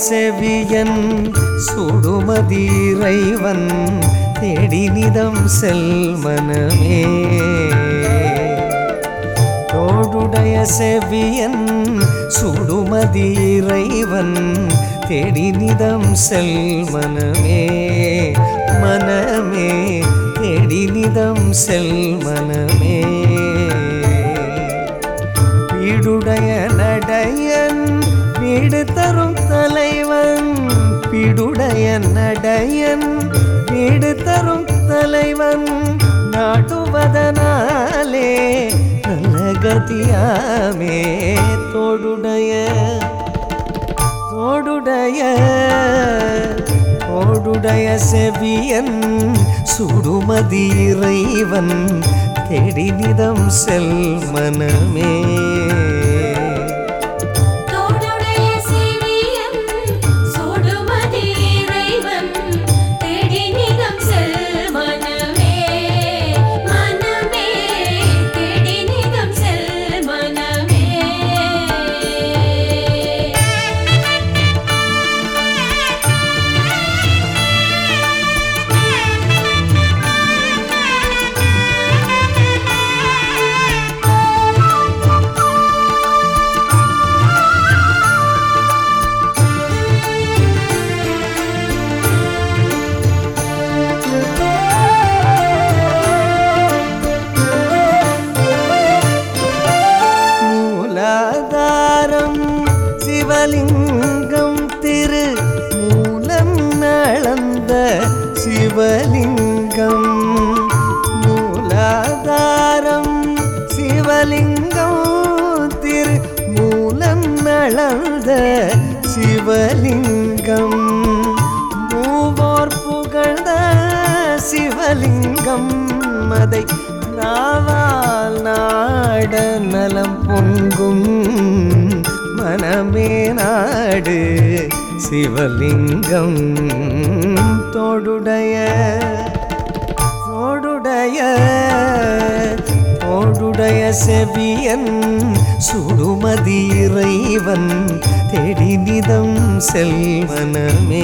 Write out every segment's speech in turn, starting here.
செவியன் சுடுமதி இறைவன் தேடினிதம் செல்மனமே தோடுடைய செவியன் சுடுமதி இறைவன் தேடினிதம் செல்மனமே மனமே தேடினிதம் செல்மனமே வீடுடைய நடையன் வீடு தரும் தலைவன் வீடுடைய நடையன் வீடு தரும் தலைவன் நாடுவதனாலே நல்ல கதியாமே தோடுடைய தோடுடைய தோடுடைய செவியன் சுடுமதி இறைவன் தேடினிதம் செல்மனமே தோடுடைய செவியன் சுடுமதி இறைவன் தேடி நிதம் செல் மனமே மனமே தேடி நிதம் செல் மனமே மூலாதாரம் சிவலிங்கம் திரு மூலம் நளந்த சிவலிங்கம் மூலாதாரம் சிவலிங்கம் திரு மூலம் நளந்த சிவலிங்கம் மூவோர் புகழ்ந்த சிவலிங்கம் அதை நாவால் நாட நலம் பொங்கும் மனமே நாடு சிவலிங்கம் தோடுடைய தோடுடைய தோடுடைய செவியன் சுடுமதி இறைவன் தேடினிதம் செல்வனமே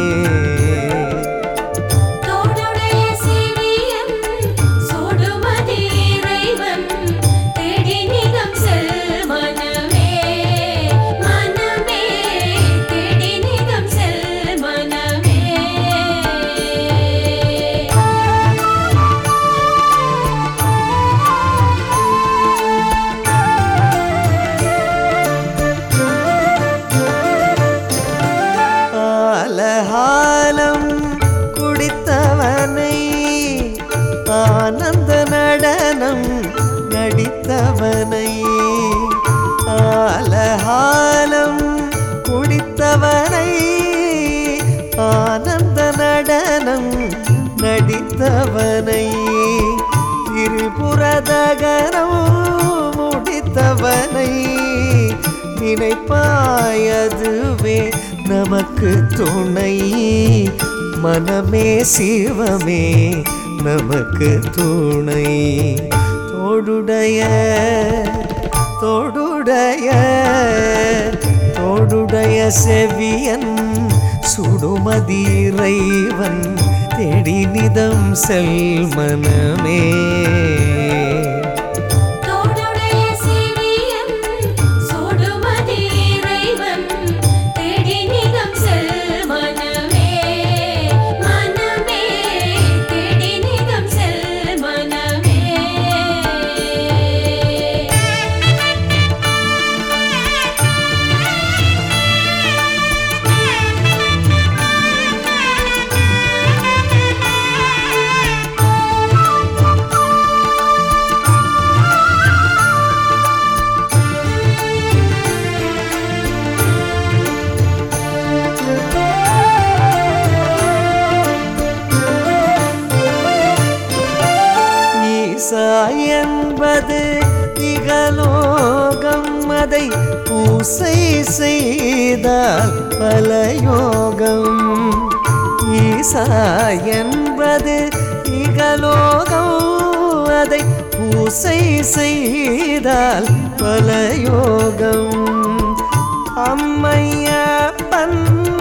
தோடுடைய செவியன் சுடுமதி இறைவன் தேடி நிதம் செல் மனமே மனமே தேடி நிதம் செல் மனமே ஆலஹாலம் குடித்தவனை ஆனந்த நடனம் நடித்தவனை ஆலஹாலம் குடித்தவனை ஆனந்த நடனம் நடித்தவனை திரிபுரதகரம் முடித்தவனை நினைப்பாயதுவே நமக்கு துணை மனமே சிவமே நமக்கு துணை தோடுடைய தோடுடைய தோடுடைய செவியன் சுடுமதி இறைவன் தேடினிதம் செல்மனமே தோடுடைய செவியன் சுடுமதி இறைவன் தேடி நிதம் செல் மனமே மனமே தேடி நிதம் செல் மனமே ஈசா என்பது இகலோகம் அதை பூசை செய்தால் பல யோகம் ஈசா என்பது இகலோகம் அதை பூசை செய்தால் பல யோகம் அம்மையப்பன்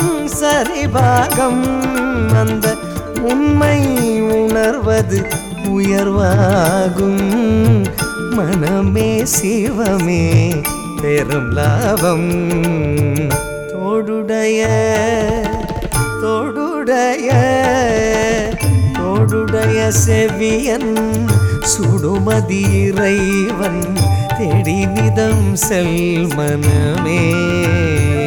சரிபாகம் அந்த உண்மை உணர்வது உயர்வாகும் மனமே சிவமே பெரும் லாபம் தோடுடைய தோடுடைய தோடுடைய செவியன் சுடுமதி இறைவன் தேடி நிதம் செல் மனமே